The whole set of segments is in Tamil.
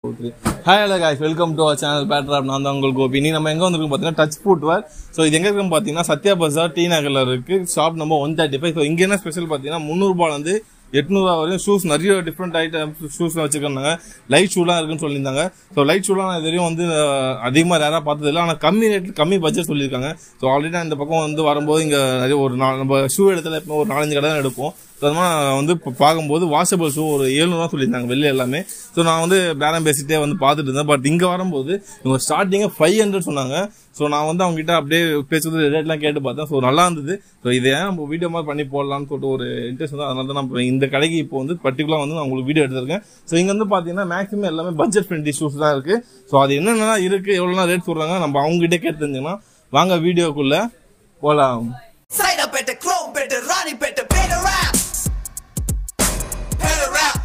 Hi hello guys welcome to our channel பேட்ராப் நான் தான் உங்கள் கோபி நீ நம்ம எங்கே வந்திருக்கோம் பார்த்தீங்கன்னா டச் ஃபுட்வேர் ஸோ இது எங்கே இருக்குன்னு பார்த்தீங்கன்னா சத்யா பஜார் டி நகரில் இருக்கு shop number one thirty five so இங்கே என்ன ஸ்பெஷல் பார்த்தீங்கன்னா முந்நூறுபாலேருந்து எட்நூறுவா வரையும் ஷூஸ் நிறைய டிஃப்ரெண்ட் ஐட்டம் ஷூஸ் வச்சுருக்காங்க லைட் ஷூலாம் இருக்குன்னு சொல்லியிருந்தாங்க ஸோ லைட் ஷூலாம் நான் இது வரையும் வந்து அதிகமாக ரேராக பார்த்தது இல்லை ஆனால் கம்மி ரேட் கம்மி பட்ஜெட் சொல்லியிருக்காங்க ஸோ ஆல்ரெடி நான் இந்த பக்கம் வந்து வரும்போது இங்கே நிறைய ஒரு நாலு நம்ம ஷூ இடத்துல எப்போ ஒரு நாலஞ்சு கடை தான் எடுப்போம் ஸோ அது மாதிரி நான் வந்து இப்போ பார்க்கும்போது வாஷபிள் ஷூ ஒரு ஏழுநூறுவா சொல்லியிருந்தாங்க வெளில எல்லாமே ஸோ நான் வந்து பேரம் பேசிட்டே வந்து பார்த்துட்டு இருந்தேன் பட் இங்கே வரும்போது இவங்க ஸ்டார்டிங்கே ஃபைவ் ஹண்ட்ரட் சொன்னாங்க ஸோ நான் வந்து அவங்க கிட்ட அப்படியே பேசுறது ரேட்லாம் கேட்டு பார்த்தேன் ஸோ நல்லா இருந்தது ஸோ இதை ஏன் நம்ம வீடியோ மாதிரி பண்ணி போடலாம்னு சொல்லிட்டு ஒரு இன்ட்ரெஸ்ட் வந்து அதனால தான் நான் இப்ப இந்த கடைக்கு இப்போ வந்து பர்டிகுலராக வந்து நான் உங்களுக்கு வீடியோ எடுத்திருக்கேன் ஸோ இங்கே வந்து பார்த்தீங்கன்னா மேக்ஸிமம் எல்லாமே பட்ஜெட் ஃப்ரெண்ட்லி ஷூஸ் தான் இருக்குது ஸோ அது என்னென்ன இருக்குது எவ்வளோலாம் ரேட் சொல்கிறாங்க நம்ம அவங்க கிட்டே கேட்டு தெரிஞ்சுக்கலாம் வாங்க வீடியோக்குள்ளே போகலாம் Sign up at the Chrome better, Ronnie better, better rap. Better rap.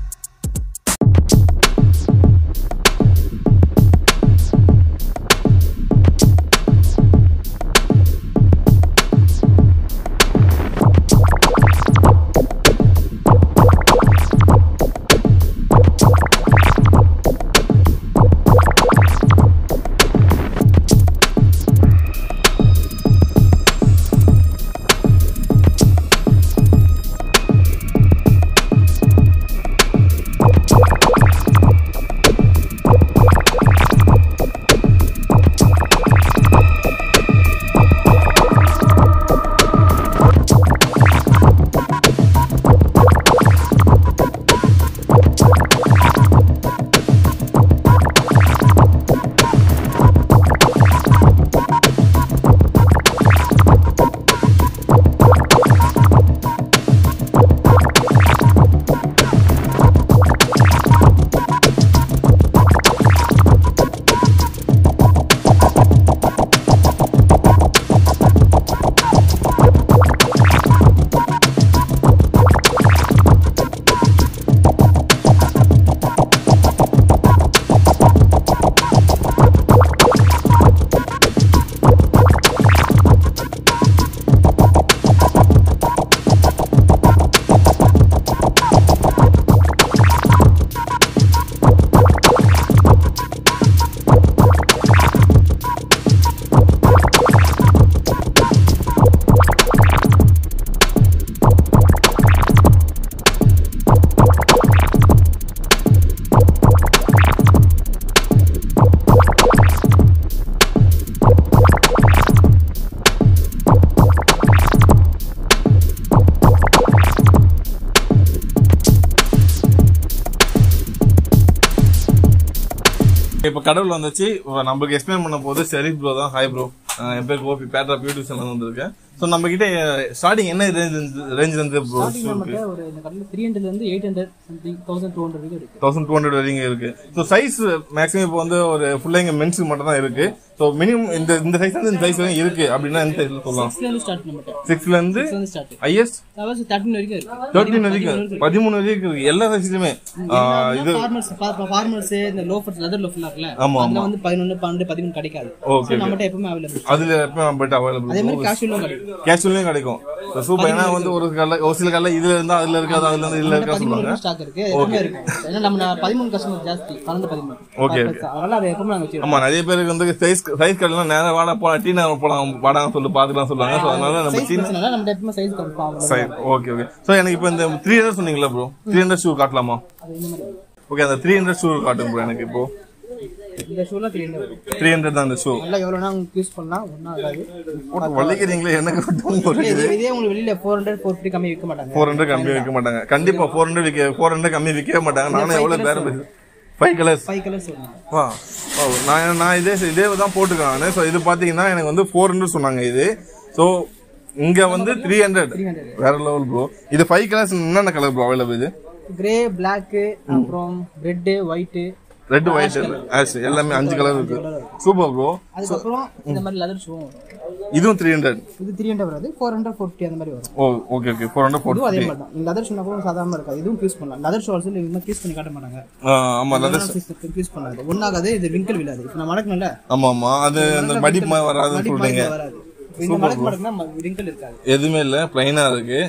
இப்போ கடவுள் வந்துச்சு இப்ப நம்மளுக்கு எக்ஸ்பிளைன் பண்ண போது ஷெரீப் ப்ரோ தான் ஹாய் ப்ரோ என் பேர் கோபி பேட்ரா பியூட்டி சேனல் வந்திருக்கேன் ஸோ நம்ம கிட்ட ஸ்டார்டிங் என்ன ரேஞ்ச் ரேஞ்ச் இருந்து ப்ரோ நம்மகிட்ட ஒரு இந்த கடையில் த்ரீ ஹண்ட்ரட்ல இருந்து eight hundred something thousand two hundred வரைக்கும் இருக்கு தௌசண்ட் டூ ஹண்ட்ரட் வரைக்கும் இருக்கு ஸோ சைஸ் மேக்ஸிமம் இப்போ வந்து ஒரு ஃபுல்லாக இங்கே மென்ஸுக்கு மட்டும் தான் இருக்கு ஸோ மினிமம் இந்த இந்த சைஸ் வந்து இந்த சைஸ் வரைக்கும் இருக்கு அப்படின்னா எந்த சைஸ்ல சொல்லலாம் சிக்ஸ்ல இருந்து ஸ்டார்ட் நம்மகிட்ட சிக்ஸ்ல இருந்து சிக்ஸ்ல இருந்து ஸ்டார்ட் ஐஎஸ் அதாவது தேர்ட்டின் வரைக்கும் இருக்கு தேர்ட்டின் வரைக்கும் பதிமூணு வரைக்கும் இருக்கு எல்லா சைஸ்லயுமே இது ஃபார்மல்ஸ் ஃபார்மல்ஸ் இந்த லோஃபர்ஸ் லெதர் லோஃபர் இருக்குல்ல ஆமா, அதுல வந்து பதினொன்று பன்னெண்டு பதிமூணு கிடைக்காது ஓகே So, நம்மகிட்ட எப்பவுமே அவைலபிள் அதுல எப்போ பட் அதே அவைலபிள் மாதிரி கேஷுவலும் கிடைக்கும் கேஷுவலையும் கிடைக்கும் சூப்பர் ஏன்னா வந்து ஒரு கல்ல ஒரு சில கல்ல இதுல இருந்தா அதுல இருக்காது அதுல இருந்து இதுல இருக்கா பதிமூணு சொல்லுவாங்க வரைக்கும் ஸ்டாக் இருக்கு எப்பவுமே இருக்கும் ஏன்னா நம்ம பதிமூணு கஸ்டமர் ஜாஸ்தி பன்னெண்டு பதிமூணு Okay, அதனால அதை எப்பவுமே நாங்க வச்சிருக்கோம் ஆமா நிறைய பேருக்கு வந்து சைஸ் சைஸ் கடைலாம் நேரம் வாடா போலாம் டீ நேரம் போலாம் வாடான்னு சொல்லி பாத்துக்கலாம் சொல்லுவாங்க ஸோ அதனால நம்ம சைஸ் பிரச்சனை இல்லை நம்ம எப்பவுமே சைஸ் கன்ஃபார்ம் சரி ஓகே ஓகே ஸோ எனக்கு இப்போ இந்த த்ரீ ஹண்ட்ரட் சொன்னீங்களா ப்ரோ த்ரீ ஹண்ட்ரட் ஷூ காட்டலாமா அது இந்த மாதிரி ஓகே அந்த த்ரீ ஹண்ட்ரட் ஷூ காட்டுங்க ப்ரோ எனக்கு இப்போ இந்த ஷூலாம் த்ரீ ஹண்ட்ரட் வரும் த்ரீ ஹண்ட்ரட் தான் அந்த ஷூ நல்லா எவ்வளோனா உங்களுக்கு யூஸ் பண்ணலாம் ஒன்றும் ஆகாது போட்டு வலிக்கிறீங்களே எனக்கு மட்டும் ஒரு இதே இதே உங்களுக்கு வெளியில ஃபோர் ஹண்ட்ரட் ஃபோர் ஃபிஃப்டி கம்மி விற்க மாட்டாங்க ஃபோர் ஹண்ட்ரட் கம்மி விற்க மாட்டாங்க கண்டிப்பா ஃபோர் ஹண்ட்ரட் விற்க ஃபோர் ஹண்ட்ரட் கம்மி விற்கவே மாட்டாங்க நானும் எவ்வளவு பேரம் பேசு ஃபைவ் கலர்ஸ் ஃபைவ் கலர்ஸ் வருங்க வா ஓ, நான் நான் இதே இதே தான் போட்டுக்கிறேன் நான் ஸோ இது பார்த்தீங்கன்னா எனக்கு வந்து ஃபோர் ஹண்ட்ரட் சொன்னாங்க இது ஸோ இங்க வந்து த்ரீ ஹண்ட்ரட் வேற லெவல் ப்ரோ இது ஃபைவ் கலர்ஸ் என்னென்ன கலர் ப்ரோ அவைலபிள் இது கிரே பிளாக்கு அப்புறம் red white red white ash எல்லாமே அஞ்சு கலர் இருக்கு சூப்பர் ப்ரோ அதுக்கப்புறம் இந்த மாதிரி லெதர் ஷூவும் வரும் இதுவும் த்ரீ ஹண்ட்ரட் இது த்ரீ ஹண்ட்ரட் வராது ஃபோர் ஹண்ட்ரட் ஃபோர்ட்டி அந்த மாதிரி வரும் oh okay okay four hundred இதுவும் அதே ஃபோர்ட்டி மாதிரி தான் இந்த லெதர் ஷூனா கூட சாதாரணமாக இருக்காது இதுவும் யூஸ் பண்ணலாம் லெதர் ஷூ ஆல்சோ இந்த யூஸ் பண்ணி காட்ட மாட்டாங்க ஆமா லெதர் யூஸ் பண்ணாது ஒன்றாகாது இது விங்கிள் விழாது இப்போ நான் மடக்கணும்ல ஆமா ஆமா அது அந்த மடிப்பு மாதிரி வராதுன்னு மடிப்பு சொல்றீங்க மாதிரி வராது இப்போ இந்த மடக்கு மடக்குனா விங்கிள் இருக்காது எதுவுமே இல்ல பிளைனா இருக்கு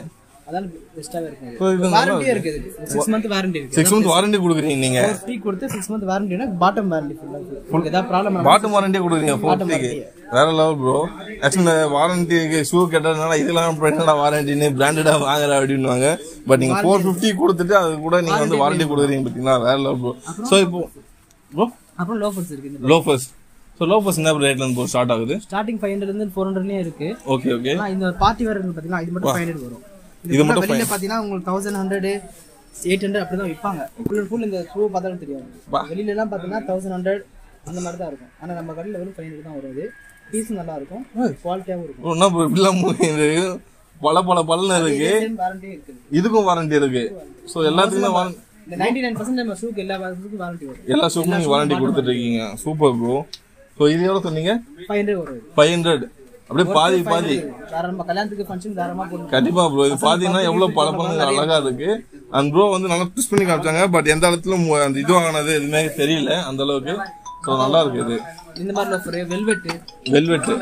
அதான் பெஸ்ட்டாகவே So, இது இருக்கும் நல்லா வாரண்டியே இருக்குது சிக்ஸ் மந்த் வாரண்டி இருக்கு சிக்ஸ் மந்த் வாரண்டி கொடுக்குறீங்க நீங்க ஃப்ரீ கொடுத்து சிக்ஸ் மந்த் வாரண்டினா பாட்டம் வாரண்டி ஃபுல்லாக ஏதாவது ப்ராப்ளம் பாட்டம் வாரண்டியே கொடுக்குறீங்க ஃபோர்ட்டிக்கு வேற லெவல் ப்ரோ ஆக்சுவலி இந்த வாரண்டிக்கு ஷூ கேட்டதுனால இதெல்லாம் என்னடா வாரண்டின்னு பிராண்டடா வாங்குற அப்படின்னுவாங்க பட் நீங்க ஃபோர் ஃபிஃப்டி கொடுத்துட்டு அது கூட நீங்க வந்து வாரண்டி கொடுக்குறீங்க பார்த்தீங்களா வேற லெவல் ப்ரோ ஸோ இப்போ ப்ரோ அப்புறம் லோஃபர்ஸ் இருக்கு இந்த லோஃபர்ஸ் ஸோ லோஃபர்ஸ் என்ன ரேட்ல இருந்து ஸ்டார்ட் ஆகுது ஸ்டார்டிங் ஃபைவ் ஹண்ட்ரட்லேருந்து ஃபோர் ஹண்ட்ரட்லேயும் இருக்கு ஓகே ஓகே ஆனா இந்த பார்ட்டி வேர் பார்த்தீங்கன்னா இது மட்டும் ஃபைவ் ஹண்ட்ரட் வரும் இது இது மட்டும் மட்டும் வெளியில பார்த்தீங்கன்னா உங்களுக்கு தௌசண்ட் ஹண்ட்ரட் எயிட் ஹண்ட்ரட் அப்படி தான் விற்பாங்க ஃபுல் அண்ட் ஃபுல் இந்த ஷூ பார்த்தாலும் தெரியும் வெளியில எல்லாம் பார்த்தீங்கன்னா தௌசண்ட் ஹண்ட்ரட் அந்த மாதிரி தான் இருக்கும் ஆனா நம்ம கடையில் வெறும் ஃபைவ் ஹண்ட்ரட் தான் வரும் இது பீஸ் நல்லா இருக்கும் குவாலிட்டியாகவும் இருக்கும் ப்ரோ என்ன ப்ரோ இப்படிலாம் மூவிங்க பல பல பலன்னு இருக்கு வாரண்டியும் இருக்குது இதுக்கும் வாரண்டி இருக்கு ஸோ எல்லாத்துக்குமே வாரண்டி இந்த நைன்டி நைன் பர்சன்ட் நம்ம ஷூக்கு எல்லா ஷூக்கும் வாரண்டி வரும் எல்லா ஷூக்கும் நீங்க வாரண்டி கொடுத்துட்டு இருக்கீங்க சூப்பர் ப்ரோ ஸோ இது எவ்வளோ சொன்னீங்க ஃபைவ் ஹண்ட்ரட் வரும் இது. ஃபைவ் ஹண்ட்ரட் அப்படியே பாதி பாதி தாராளமா கல்யாணத்துக்கு ஃபங்க்ஷன் தாராளமா போட்டு கண்டிப்பா ப்ரோ இது பாத்தீங்கன்னா எவ்வளவு பல பழங்கள் அழகா இருக்கு அந்த ப்ரோ வந்து நல்லா ட்விஸ்ட் பண்ணி காமிச்சாங்க பட் எந்த இடத்துல மு- அந்த இது வாங்கினது எதுவுமே தெரியல அந்த அளவுக்கு ஸோ நல்லா இருக்கு இது இந்த மாதிரி லோஃபர் வெல்வெட்டு வெல்வெட்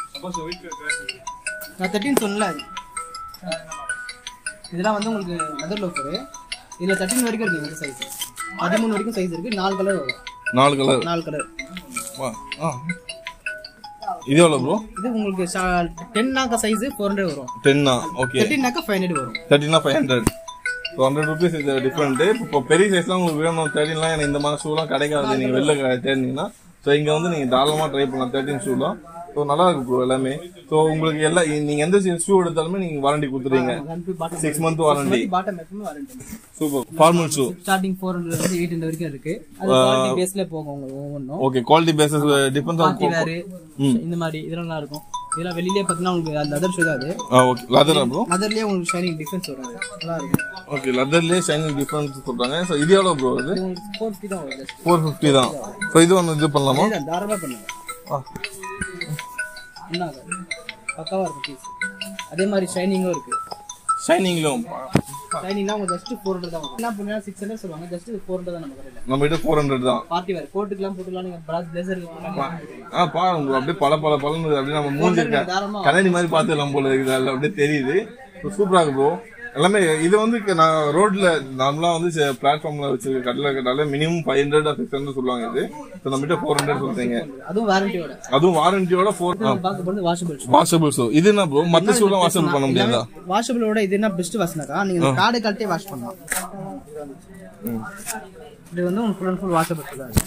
நான் தேர்ட்டின் சொன்னல இதெல்லாம் வந்து உங்களுக்கு லெதர் லோஃபரு இதில் தேர்ட்டின் வரைக்கும் இருக்கு இந்த சைஸ் பதிமூணு வரைக்கும் சைஸ் இருக்கு நாலு கலர் வரும் நாலு கலர் நாலு கலர் இது எவ்வளவு ப்ரோ இது உங்களுக்கு டென்னாக்கா சைஸ் ஃபோர் ஹண்ட்ரட் வரும் டென்னா ஓகே தேர்ட்டினாக்கா ஃபைவ் ஹண்ட்ரட் வரும் தேர்ட்டினா five hundred so hundred rupees இது டிஃப்ரெண்ட் இப்போ பெரிய சைஸ்லாம் உங்களுக்கு வேணும் தேர்ட்டின்லாம் எனக்கு இந்த மாதிரி ஷூலாம் கிடைக்காது நீங்கள் வெளில க- தேடினீங்கன்னா ஸோ இங்கே வந்து நீங்கள் தாராளமாக ட்ரை பண்ணலாம் தேர்ட்டின் ஷூலாம் ஸோ நல்லா இருக்கு ப்ரோ எல்லாமே ஸோ உங்களுக்கு எல்லாம் நீங்கள் எந்த ஷூ எடுத்தாலுமே நீங்கள் வாரண்டி கொடுத்துருவீங்க bottom six month warranty bottom எப்பவுமே warranty super formal shoe starting four hundred இருந்து எயிட் ஹண்ட்ரட் வரைக்கும் இருக்கு அது குவாலிட்டி பேஸ்ல போகும் உங்களுக்கு ஒவ்வொன்றும் okay quality basis depends on party வேறு இந்த மாதிரி இதெல்லாம் நல்லா இருக்கும் இதெல்லாம் வெளியிலே பார்த்தீங்கன்னா உங்களுக்கு அந்த அதர் ஷூ தான் அது ஓகே லெதரா ப்ரோ அதர்லேயே உங்களுக்கு ஷைனிங் டிஃபரன்ஸ் வரும் அது. நல்லா இருக்கும் ஓகே லெதர்லேயே ஷைனிங் டிஃப்ரென்ஸ் சொல்கிறாங்க ஸோ இது எவ்வளோ ப்ரோ இது இது உங்களுக்கு ஃபோர் ஃபிஃப்டி தான் வரும் just. ஃபோர் ஃபிஃப்டி தான் ஸோ இது ஒன்று இது பண்ணலாமா இதுதான் தாராளமாக பண்ணுங்க ஆ. என்ன ஆகாது பக்காவா இருக்கும் பீஸ் அதே மாதிரி ஷைனிங்கும் இருக்கு ஷைனிங்லும் ஷைனிங்னா உங்களுக்கு ஜஸ்ட் ஃபோர் ஹண்ட்ரட் தான் வரும் என்ன பண்ணுன்னா சிக்ஸ் ஹண்ட்ரட் சொல்லுவாங்க ஜஸ்ட் ஃபோர் ஹண்ட்ரட் தான் நம்ம கடையில் நம்ம கிட்ட ஃபோர் ஹண்ட்ரட் தான் பார்ட்டி வேறு கோட்டுக்கெல்லாம் போட்டுக்கலாம் நீங்கள் பிராஸ் பிளேசருக்கு போட்டுக்கலாம் ஆ பாருங்க bro, அப்படியே பல பல பலன்னு அப்படியே நம்ம மூஞ்சி க- தாராளமா கண்ணாடி மாதிரி பார்த்துக்கலாம் போல இருக்குது அதில் அப்படியே தெரியுது சூப்பராக இருக்கு ப்ரோ எல்லாமே இது வந்து க- நான் ரோட்ல நார்மலா வந்து பிளாட்ஃபார்ம்ல வச்சிருக்க கடையில் கேட்டாலே minimum five hundred six hundred சொல்லுவாங்க இது ஸோ நம்ம கிட்ட ஃபோர் ஹண்ட்ரட் சொல்றீங்க அதுவும் வாரண்டியோட அதுவும் வாரண்டியோட ஃபோர் பார்க்க போகிறது வாஷபிள் வாஷபிள் ஷூ இது என்ன ப்ரோ மற்ற ஷூலாம் வாஷபிள் பண்ண முடியாதா வாஷபிளோட இது என்ன பெஸ்ட் வாசனாக்கா நீங்க இந்த கார்டு கழட்டே வாஷ் பண்ணலாம் இது வந்து உங்களுக்கு ஃபுல் அண்ட் ஃபுல் வாஷபிள் தான்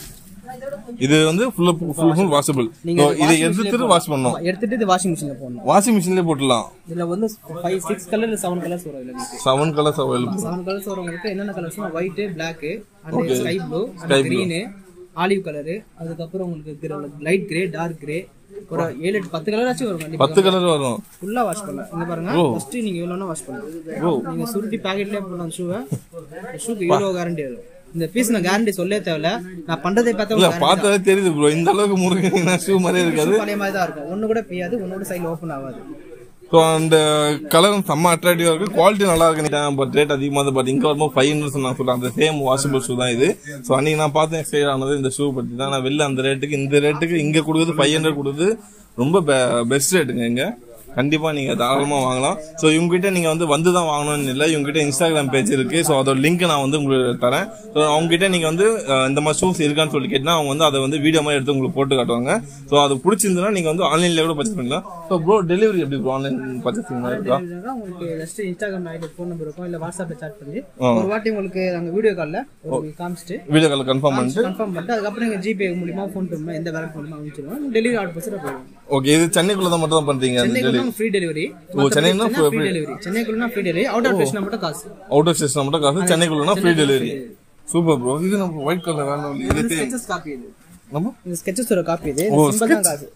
இது வந்து ஃபுல் ஃபுல் ஃபுல் வாஷபிள் நீங்க இதை washing எடுத்துட்டு machine-ல வாஷ் பண்ணணும் எடுத்துட்டு இது வாஷிங் மிஷின்ல போடணும் வாஷிங் மிஷின்லேயே போட்டுடலாம் இதுல வந்து five six colour seven colours வரும் இதுல உங்களுக்கு seven colours available seven colours வரவங்களுக்கு என்னென்ன colours white black and sky blue and green olive colour அதுக்கப்புறம் உங்களுக்கு லைட் கிரே டார்க் கிரே ஒரு ஏழு எட்டு பத்து கலர் ஆச்சும் வரும் கண்டிப்பா பத்து கலர் வரும் ஃபுல்லா வாஷ் பண்ணலாம் இங்க பாருங்க ஃபர்ஸ்ட் நீங்க எவ்வளவுனா வாஷ் பண்ணலாம் நீங்க சுருட்டி பாக்கெட்லயே போடலாம் ஷூவை ஷூக்கு இவ்வளவு கேரண்டி வரும் இந்த பீஸ் நான் கேரண்டி சொல்லவே தேவையில்ல நான் பண்றதை பார்த்தா இல்ல உங்களுக்கு பார்த்தாலே தெரியுது ப்ரோ இந்த அளவுக்கு முருகனா ஷூ மாதிரியே இருக்காது பழைய மாதிரி தான் இருக்கும் ஒண்ணு கூட பெய்யாது ஒன்னோட சைடு ஓப்பன் ஆகாது ஸோ அந்த கலர் செம்ம அட்ராக்டிவா இருக்கு குவாலிட்டி நல்லா இருக்கு பட் ரேட் அதிகமாக தான் பட் இங்க வரும்போது ஃபைவ் ஹண்ட்ரட் நான் சொல்றேன் அந்த சேம் வாஷபிள் ஷூ தான் இது ஸோ அன்னைக்கு நான் பார்த்தேன் எக்ஸ்பைர் ஆனது இந்த ஷூ பற்றி தான் நான் வெளில அந்த ரேட்டுக்கு இந்த ரேட்டுக்கு இங்க கொடுக்குறது ஃபைவ் ஹண்ட்ரட் கொடுக்குது ரொம்ப பெஸ்ட் ரேட்டுங்க இங்க கண்டிப்பா நீங்க தாராளமா வாங்கலாம் ஸோ இவங்ககிட்ட நீங்க வந்து வந்து தான் வாங்கணும்னு இல்லை இவங்ககிட்ட இன்ஸ்டாகிராம் பேஜ் இருக்கு ஸோ அதோட லிங்க் நான் வந்து உங்களுக்கு தரேன் ஸோ அவங்ககிட்ட நீங்க வந்து அஹ், இந்த மாதிரி ஷூஸ் இருக்கான்னு சொல்லி கேட்டா அவங்க வந்து அதை வந்து வீடியோ மாதிரி எடுத்து உங்களுக்கு போட்டு காட்டுவாங்க ஸோ அது பிடிச்சிருந்ததுன்னா நீங்க வந்து ஆன்லைன்ல கூட பர்ச்சேஸ் பண்ணலாம் ஸோ ப்ரோ டெலிவரி எப்படி ப்ரோ ஆன்லைன் பர்ச்சேசிங் இருக்கா இதுதான் உங்களுக்கு just Instagram ID phone number இருக்கும் இல்ல வாட்ஸ்அப்ல சாட் பண்ணி ஆ. ஒரு வாட்டி உங்களுக்கு நாங்க வீடியோ கால்ல உங்களுக்கு காமிச்சிட்டு வீடியோ கால் கன்ஃபார்ம் பண்ணிட்டு கன்ஃபார்ம் பண்ணிட்டு அதுக்கப்புறம் நீங்க ஜிபே மூலியமா ஃபோன் மூலியமா எந்த வேலை மூலியமா அனுப்பிச்சிருவோம் டெலிவரி ஆர்டர் பர்சன்ட் போயிடும் ஓகே இது சென்னைக்குள்ள தான் மட்டும் தான் பண்றீங்க அந்த சென்னைக்குள்ள ஃப்ரீ டெலிவரி ஓ, சென்னைன்னா ஃப்ரீ டெலிவரி சென்னைக்குள்ள free delivery out of station மட்டும் காசு அவுட் ஆஃப் ஸ்டேஷன் மட்டும் காசு சென்னைக்குள்ளனா ஃப்ரீ டெலிவரி சூப்பர் ப்ரோ இது நம்ம ஒயிட் கலர் வேணும் இது இது தே- ஸ்கெச்சஸ் காப்பி இது நம்ம இந்த ஸ்கெச்சஸோட காப்பி இது ஓ, சிம்பிள் தான் காசு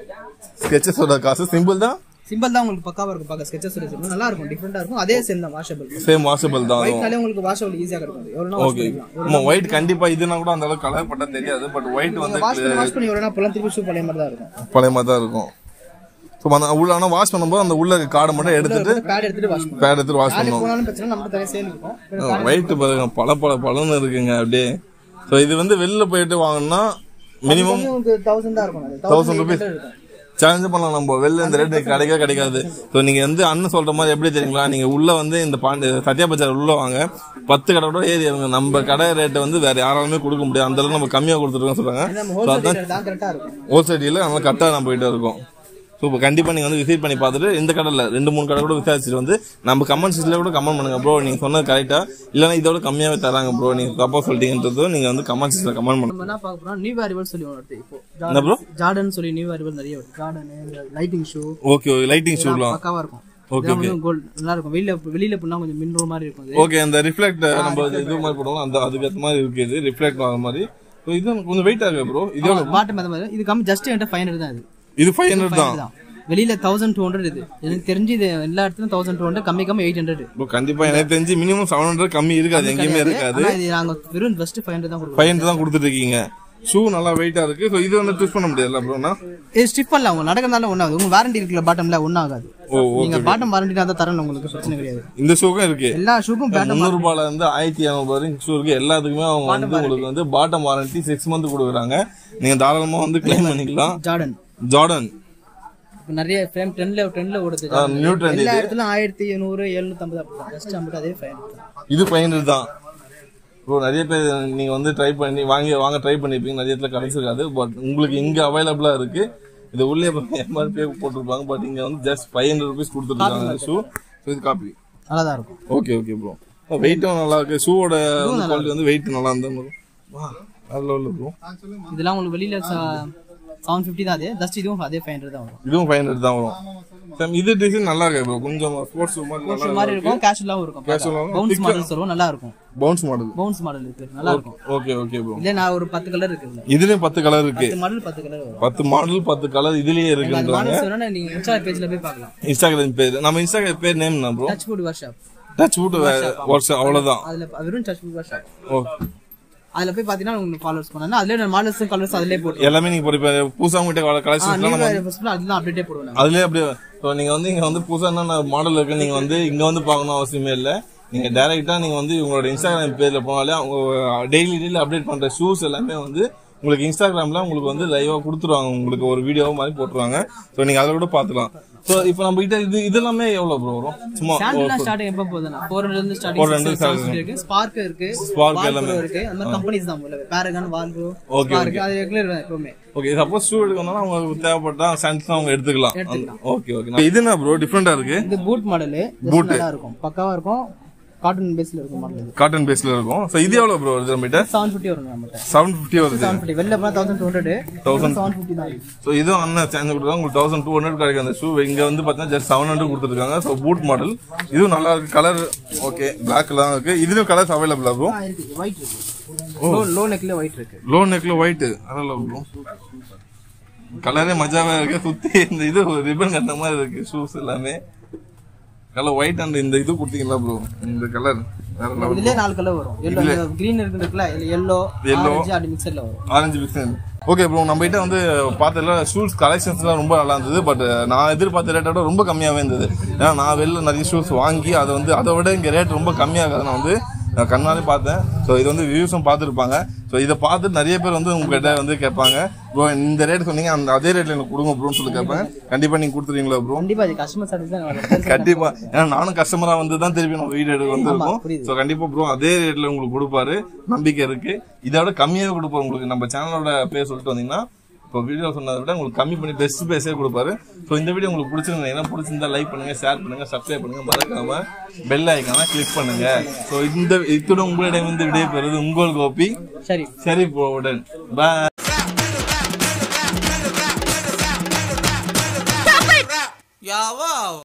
ஸ்கெச்சஸோட காசு சிம்பிள் தான் சிம்பிள் தான் உங்களுக்கு பக்காவா இருக்கும் பார்க்க ஸ்கெச்சஸோட சிம்பிள் நல்லா இருக்கும் டிஃபரெண்டா இருக்கும் அதே சேம் தான் வாஷபிள் சேம் வாஷபிள் தான் அதுவும் ஒயிட்னாலே உங்களுக்கு வாஷபிள் ஈஸியா கிடைக்கும் எவ்வளவு வாஷ் ஓகே பண்ணிக்கலாம் ஆமா ஒயிட் கண்டிப்பா இதுனா கூட அந்த அளவுக்கு கலர் பட்டா தெரியாது பட் ஒயிட் வந்து வாஷ் பண்ணி வாஷ் பண்ணி எவ்வளவு பொலம் திருப்பி ஷூ பழைய மாதிரி தான் இருக்கும் பழைய மாதிரி தான் இருக்கும் ஸோ அந்த உள்ள ஆனால் வாஷ் பண்ணும்போது அந்த உள்ள கார்டை மட்டும் எடுத்துட்டு பேட் எடுத்துட்டு வாஷ் பண்ணலாம் பேட் எடுத்துட்டு வாஷ் நாளைக்கு பண்ணணும் போனாலும் பிரச்சனை நம்ம தனியாக சேல் இருக்கும் ஒயிட் பாருங்க பல பல பலன்னு இருக்குங்க அப்படியே ஸோ இது வந்து வெளில போயிட்டு வாங்கினா மினிமம் உங்களுக்கு தௌசண்ட் தான் இருக்கும் அது தௌசண்ட் ருபீஸ் இருக்கும் சேலஞ்ச் பண்ணலாம் நம்ம வெளில இந்த ரேட் கிடைக்கவே கிடைக்காது ஸோ நீங்க வந்து அண்ணன் சொல்ற மாதிரி எப்படி தெரியுங்களா நீங்க உள்ள வந்து இந்த பாண்டி சத்யா பஜார் உள்ள வாங்க பத்து கடை கூட ஏறி இறங்க நம்ம கடை ரேட்டை வந்து வேற யாராலுமே கொடுக்க முடியாது அந்த அளவுக்கு நம்ம கம்மியா கொடுத்துருக்கோம் சொல்றாங்க நம்ம ஸோ ஹோல்சேல் அதான் தான் கரெக்டா இருக்கும் ஹோல்சேல் டீல நம்ம கரெக்டாக நம்ம போயிட்டு இருக்கோம் ஸோ இப்போ கண்டிப்பாக நீங்கள் வந்து விசிட் பண்ணி பார்த்துட்டு இந்த கடையில் ரெண்டு மூணு கடை கூட விசாரிச்சுட்டு வந்து நம்ம கமெண்ட் செக்ஷனில் கூட கமெண்ட் பண்ணுங்க ப்ரோ நீங்கள் சொன்னது கரெக்டாக இல்லைன்னா இதோட கம்மியாகவே தராங்க ப்ரோ நீங்கள் தப்பாக சொல்லிட்டீங்கன்றதும் நீங்கள் வந்து கமெண்ட் செக்ஷனில் கமெண்ட் பண்ணுங்க நம்ம என்ன பார்க்க போறோம் நியூ அரைவல் சொல்லி ஒன்று வருது இப்போ என்ன ப்ரோ ஜார்டன் சொல்லி நியூ அரைவல் நிறைய வருது Jordan lighting shoe okay okay lighting ஷூலாம் பக்காவா இருக்கும் Okay, கோல்ட் நல்லா இருக்கும் வெளியில வெளியில போனா கொஞ்சம் மின்னுற மாதிரி இருக்கும் அது ஓகே அந்த ரிஃப்ளெக்ட் நம்ம இது மாதிரி போடுவோம் அந்த அதுக்கேற்ற மாதிரி இருக்கு இது ரிஃப்ளெக்ட் ஆகிற மாதிரி ஸோ இது கொஞ்சம் வெயிட் ஆகுது ப்ரோ இது எவ்வளோ பாட்டம் அந்த மாதிரி இது கம்மி ஜஸ்ட் என்கிட்ட ஃபைவ் ஹண்ட்ரட் தான் இது இது ஃபைவ் ஹண்ட்ரட் தான் தான் வெளியில தௌசண்ட் டூ ஹண்ட்ரட் இது எனக்கு தெரிஞ்சு இது எல்லா இடத்துலயும் தௌசண்ட் டூ ஹண்ட்ரட் கம்மி கம்மி எயிட் ஹண்ட்ரட் ப்ரோ கண்டிப்பாக எனக்கு தெரிஞ்சு மினிமம் செவன் ஹண்ட்ரட் கம்மி இருக்காது எங்கேயுமே இருக்காது ஆனா இது நாங்க வெறும் ஃபர்ஸ்ட் ஃபைவ் ஹண்ட்ரட் தான் கொடுக்குறோம் ஃபைவ் ஹண்ட்ரட் தான் கொடுத்துட்டு இருக்கீங்க ஷூ நல்லா வெயிட்டா இருக்கு ஸோ இது வந்து ட்விஸ்ட் பண்ண முடியாதுல்ல ப்ரோனா இது ஸ்டிப் பண்ணலாம் உங்க நடக்கிறதால ஒன்றும் ஆகுது உங்க வாரண்டி இருக்குல்ல பாட்டம்ல ஒன்றும் ஆகாது ஓ ஓ நீங்க பாட்டம் வாரண்டி தான் தரணும் உங்களுக்கு பிரச்சனை கிடையாது இந்த ஷூக்கும் இருக்கு எல்லா ஷூக்கும் பேட்டம் முந்நூறு ரூபாயில இருந்து ஆயிரத்தி இரநூறு வரைக்கும் ஷூ இருக்கு எல்லாத்துக்குமே அவங்க வந்து உங்களுக்கு வந்து பாட்டம் வாரண்டி சிக்ஸ் மந்த் கொடுக்குறாங்க நீங்க தாராளமா வந்து கிளைம் பண்ணிக்கலாம் ஜார்டன் ஜார்டன் இப்போ நிறைய ஃப்ரேம் ட்ரெண்ட்ல ட்ரெண்ட்ல ஓடுது நியூ ட்ரெண்ட் எல்லா இடத்துலயும் ஆயிரத்தி நூறு எழுநூத்தம்பது அப்படி ஜஸ்ட் அமௌண்ட் அதே ஃபைவ் இது ஃபைனல் தான் ப்ரோ நிறைய பேர் நீங்க வந்து ட்ரை பண்ணி வாங்கி வாங்க ட்ரை பண்ணிருப்பீங்க நிறைய இடத்துல கிடைச்சிருக்காது பட் உங்களுக்கு இங்க அவைலபிளா இருக்கு இது உள்ளே எம்ஆர்பி போட்டிருப்பாங்க பட் இங்க வந்து ஜஸ்ட் ஃபைவ் ஹண்ட்ரட் ருபீஸ் கொடுத்துருக்காங்க ஷூ ஸோ இது காப்பி நல்லா தான் இருக்கும் ஓகே ஓகே ப்ரோ வெயிட்டும் நல்லா இருக்கு ஷூவோட குவாலிட்டி வந்து வெயிட் நல்லா இருந்தா வா அதில் உள்ள ப்ரோ இதெல்லாம் உங்களுக்கு வெளியில செவன் ஃபிஃப்டி தான் அது ஜஸ்ட் இதுவும் அதே ஃபைவ் ஹண்ட்ரட் தான் வரும் இதுவும் ஃபைவ் ஹண்ட்ரட் தான் வரும் சார் இது டிசைன் நல்லா இருக்கு ப்ரோ கொஞ்சம் ஸ்போர்ட்ஸ் மாதிரி ஒரு நல்லா மாதிரி இருக்கும் கேஷுவலாகவும் இருக்கும் Casual ஆவும் பவுன்ஸ் மாடல் சொல்லுவோம் நல்லா இருக்கும் பவுன்ஸ் மாடல் பவுன்ஸ் மாடல் இருக்கு நல்லா இருக்கும் ஓகே ஓகே ப்ரோ இல்ல நான் ஒரு பத்து கலர் இருக்கு இதுல. இதுலயும் பத்து கலர் இருக்கு பத்து மாடல் பத்து கலர் வரும் பத்து மாடல் பத்து கலர் இதுலயே அந்த இருக்குன்றாங்க மாடல்ஸ் வேணா நீங்க இன்ஸ்டா பேஜ்ல போய் பார்க்கலாம் இன்ஸ்டாகிராம் பேர் நம்ம இன்ஸ்டாகிராம் பேர் நேம் என்ன bro touch foot workshop touch foot வாட்ஸ் அவ்வளவுதான் அதுல ப- வெறும் touch foot workshop oh அதுல போய் பாத்தீங்கன்னா உங்களுக்கு ஃபாலோவர்ஸ் பண்ணா அதுல மாடல்ஸ் கலர்ஸ் அதுலயே போட்டு எல்லாமே நீங்க இப்போ புதுசா உங்ககிட்ட கலெக்ஷன்ஸ் நம்ம அதுதான் அப்டேட்டே போடுவேன் நான். அதுலயே அப்படியே ஸோ நீங்க வந்து இங்க வந்து புதுசா என்னென்ன மாடல் இருக்கு நீங்க வந்து இங்க வந்து பார்க்கணும் அவசியமே இல்ல நீங்க டைரக்டா நீங்க வந்து உங்களோட இன்ஸ்டாகிராம் பேர்ல போனாலே அவங்க டெய்லி டெய்லி அப்டேட் பண்ற ஷூஸ் எல்லாமே வந்து உங்களுக்கு இன்ஸ்டாகிராம்ல உங்களுக்கு வந்து லைவா கொடுத்துருவாங்க உங்களுக்கு ஒரு வீடியோ மாதிரி போட்டுருவாங்க ஸோ நீங்க அதை கூட பாத்துக்கலாம் ஸோ இப்போ நம்ம கிட்ட இது இது எல்லாமே எவ்வளவு ப்ரோ வரும் சும்மா சாண்டில்லாம் ஸ்டார்டிங் எப்போ போகுதுன்னா ஃபோர் ஹண்ட்ரட்ல இருந்து 400 ஸ்டார்டிங் இருக்கு ஸ்பார்க் இருக்கு Spark Valve எல்லாமே. Pro இருக்கு அந்த மாதிரி கம்பெனிஸ் தான் உள்ள பேரகன் வால்வோ Okay, ஸ்பார்க் அது ரெகுலர் எப்பவுமே ஓகே சப்போஸ் ஷூ எடுக்கணும்னா அவங்க தேவைப்பட்டா சான்ஸ் அவங்க எடுத்துக்கலாம் எடுத்துக்கலாம். ஓகே ஓகே இது என்ன ப்ரோ டிஃப்ரெண்டா இருக்கு இது பூட் மாடல் நல்லா இருக்கும் பக்காவா இருக்கும் காட்டன் பேஸ்ல இருக்கும் மாடல் இது காட்டன் பேஸ்ல இருக்கும் ஸோ இது எவ்வளவு ப்ரோ வருது நம்மகிட்ட செவன் ஃபிஃப்டி வரும் நம்மகிட்ட செவன் ஃபிஃப்டி வருது செவன் ஃபிஃப்டி வெளில போனா thousand two hundred seven fifty தான் இது. ஸோ இதுவும் அண்ணன் சேஞ்ச் கொடுத்தாங்க உங்களுக்கு தௌசண்ட் டூ ஹண்ட்ரட் கிடைக்கும் அந்த ஷூ இங்க வந்து பார்த்தீங்கன்னா ஜஸ்ட் செவன் ஹண்ட்ரட் கொடுத்துருக்காங்க ஸோ பூட் மாடல் இதுவும் நல்லா இருக்கு கலர் ஓகே பிளாக்லாம் இருக்கு இதுலயும் கலர்ஸ் அவைலபிளா ப்ரோ ஆ, இருக்கு ஒயிட் இருக்கு லோ லோ நெக்ல ஒயிட் இருக்கு லோ நெக்ல ஒயிட் அதெல்லாம் ப்ரோ கலரே மஜாவா இருக்கு சுத்தி இந்த இது ரிப்பன் கட்ட மாதிரி இருக்கு ஷூஸ் எல்லாமே கலர் ஒயிட் அண்ட் இந்த இது கொடுத்தீங்களா ப்ரோ இந்த கலர் வேற level. இதுலயே நாலு கலர் வரும் எல்லோ கிரீன் இருக்குல்ல எல்லோ Yellow. ஆரஞ்சு அப்படி மிக்சர்ல வரும் ஆரஞ்சு பிக்சல் ஓகே ப்ரோ நம்ம கிட்ட வந்து பார்த்ததுல ஷூஸ் கலெக்ஷன்ஸ்லாம் ரொம்ப நல்லா இருந்தது பட் நான் எதிர்பார்த்த ரேட்டை விட ரொம்ப கம்மியாகவே இருந்தது ஏன்னா நான் வெளில நிறைய ஷூஸ் வாங்கி அதை வந்து அதை விட இங்கே ரேட் ரொம்ப கம்மியாகாது நான் வந்து நான் கண்ணாலே பார்த்தேன் ஸோ இது வந்து வியூஸும் பார்த்துருப்பாங்க ஸோ இதை பார்த்துட்டு நிறைய பேர் வந்து உங்ககிட்ட வந்து கேட்பாங்க ப்ரோ இந்த ரேட் சொன்னீங்க அந்த அதே ரேட்ல எனக்கு கொடுங்க ப்ரோன்னு சொல்லி கேட்பாங்க கண்டிப்பாக நீங்கள் கொடுத்துருவீங்களா ப்ரோ கண்டிப்பா இது கஸ்டமர் சர்வீஸ் தான் வரும். கண்டிப்பா ஏன்னா நானும் கஸ்டமரா வந்து தான் திருப்பி நம்ம வீடியோ எடுக்க வந்திருக்கோம் புரியுது. ஸோ கண்டிப்பா ப்ரோ அதே ரேட்ல உங்களுக்கு கொடுப்பாரு நம்பிக்கை இருக்கு இதை விட கம்மியாவே கொடுப்பாரு உங்களுக்கு நம்ம சேனலோட பேர் சொல்லிட்டு வந்தீங்கன்னா இப்போ வீடியோ சொன்னதை விட உங்களுக்கு கம்மி பண்ணி பெஸ்ட் பேஸே கொடுப்பாரு ஸோ இந்த வீடியோ உங்களுக்கு பிடிச்சிருந்தீங்கன்னா பிடிச்சிருந்தா லைக் பண்ணுங்க ஷேர் பண்ணுங்க சப்ஸ்கிரைப் பண்ணுங்க மறக்காம பெல் ஐக்கான கிளிக் பண்ணுங்க ஸோ இந்த இத்துடன் உங்களிடம் வந்து விடைபெறுவது உங்கள் கோபி சரி சரி ப்ரோவுடன் பாய் Yo, whoa.